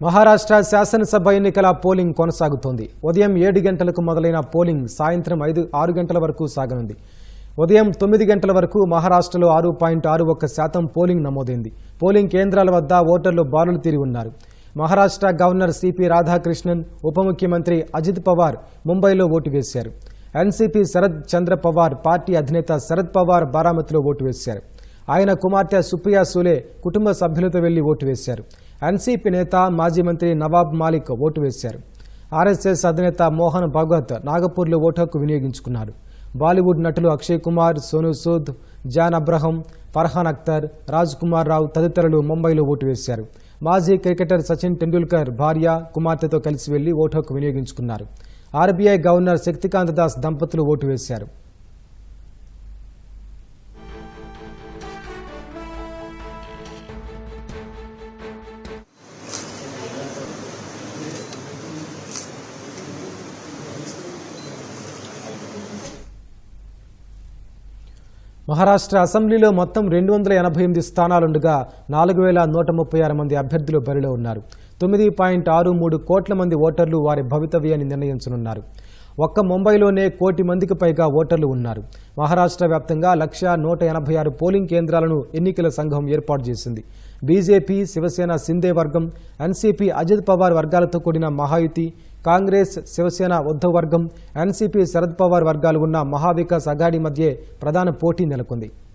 మహారాష్ట్ర శాసనసభ ఎన్నికల పోలింగ్ కొనసాగుతోంది ఉదయం ఏడు గంటలకు మొదలైన పోలింగ్ సాయంత్రం ఐదు ఆరు గంటల వరకు సాగనుంది ఉదయం తొమ్మిది గంటల వరకు మహారాష్ట్రలో ఆరు పాయింట్ ఆరు ఒక్క శాతం పోలింగ్ నమోదైంది పోలింగ్ కేంద్రాల వద్ద ఓటర్లు బారులు తీరి ఉన్నారు మహారాష్ట్ర గవర్నర్ సిపి రాధాకృష్ణన్ ఉప ముఖ్యమంత్రి అజిత్ పవార్ ముంబైలో ఓటు వేశారు ఎన్సీపీ శరద్ చంద్ర పవార్ పార్టీ అధినేత శరద్ పవార్ బారామతిలో ఓటు వేశారు ఆయన కుమార్తె సుప్రియా సూలే కుటుంబ సభ్యులతో వెళ్లి ఓటు వేశారు ఎన్సీపీ నేత మాజీ మంత్రి నవాబ్ మాలిక్ ఓటు వేశారు ఆర్ఎస్ఎస్ అధినేత మోహన్ భగవత్ నాగపూర్లో ఓటు హక్కు వినియోగించుకున్నారు బాలీవుడ్ నటులు అక్షయ్ కుమార్ సోను సూద్ జాన్ అబ్రహం ఫర్హాన్ అఖ్తర్ రాజ్ కుమార్ రావు తదితరులు ముంబైలో ఓటు వేశారు మాజీ క్రికెటర్ సచిన్ టెండూల్కర్ భార్య కుమార్తెతో కలిసి వెళ్లి ఓటు హక్కు వినియోగించుకున్నారు ఆర్బీఐ గవర్నర్ శక్తికాంత దాస్ దంపతులు ఓటు వేశారు మహారాష్ట్ర అసెంబ్లీలో మొత్తం రెండు వందల ఎనభై ఎనిమిది స్థానాలుండగా నాలుగు వేల నూట ముప్పై ఆరు మంది అభ్యర్థులు బరిలో ఉన్నారు తొమ్మిది పాయింట్ ఆరు మూడు కోట్ల మంది ఓటర్లు వారి భవితవ్యాన్ని నిర్ణయించనున్నారు ఒక్క ముంబైలోనే కోటి మందికి పైగా ఓటర్లు ఉన్నారు మహారాష్ట్ర వ్యాప్తంగా లక్ష నూట ఎనభై ఆరు పోలింగ్ కేంద్రాలను ఎన్నికల సంఘం ఏర్పాటు చేసింది బీజేపీ శివసేన సిందే వర్గం ఎన్సీపీ అజిత్ పవార్ వర్గాలతో కూడిన మహాయుతి కాంగ్రెస్ శివసేన ఉద్ధవ్ వర్గం ఎన్సీపీ శరద్ పవార్ వర్గాలు ఉన్న మహావికాస్ అఘాడీ మధ్య ప్రధాన పోటీ నెలకొంది